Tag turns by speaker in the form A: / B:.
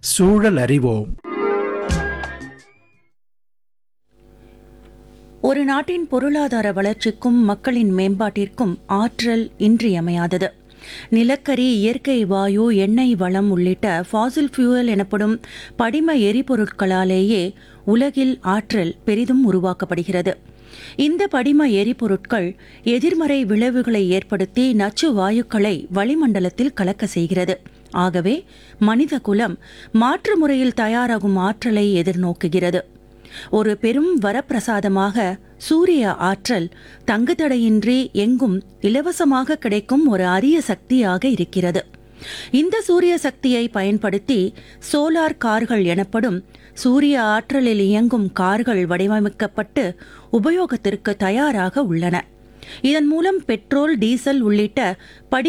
A: சூழல் அறிவோம்
B: ஒரு நாட்டின் பொருளாதார வளர்ச்சிக்கும் மக்களின் மேம்பாட்டிற்கும் ஆற்றல் இன்றியமையாதது நிலக்கரி இயற்கை வாயு எண்ணெய் வளம் உள்ளிட்ட ஃபாசில் ஃபியூயல் எனப்படும் படிம எரிபொருட்களாலேயே உலகில் ஆற்றல் பெரிதும் உருவாக்கப்படுகிறது இந்த படிம எரிபொருட்கள் எதிர்மறை விளைவுகளை ஏற்படுத்தி நச்சு வாயுக்களை வளிமண்டலத்தில் கலக்க செய்கிறது ஆகவே மனித குலம் மாற்று முறையில் தயாராகும் ஆற்றலை எதிர்நோக்குகிறது ஒரு பெரும் வரப்பிரசாதமாக சூரிய ஆற்றல் தங்குதடையின்றி எங்கும் இலவசமாக கிடைக்கும் ஒரு அரிய சக்தியாக இருக்கிறது இந்த சூரிய சக்தியை பயன்படுத்தி சோலார் கார்கள் எனப்படும் சூரிய ஆற்றலில் இயங்கும் கார்கள் வடிவமைக்கப்பட்டு உபயோகத்திற்கு தயாராக உள்ளன இதன் மூலம் பெட்ரோல் டீசல் உள்ளிட்ட படி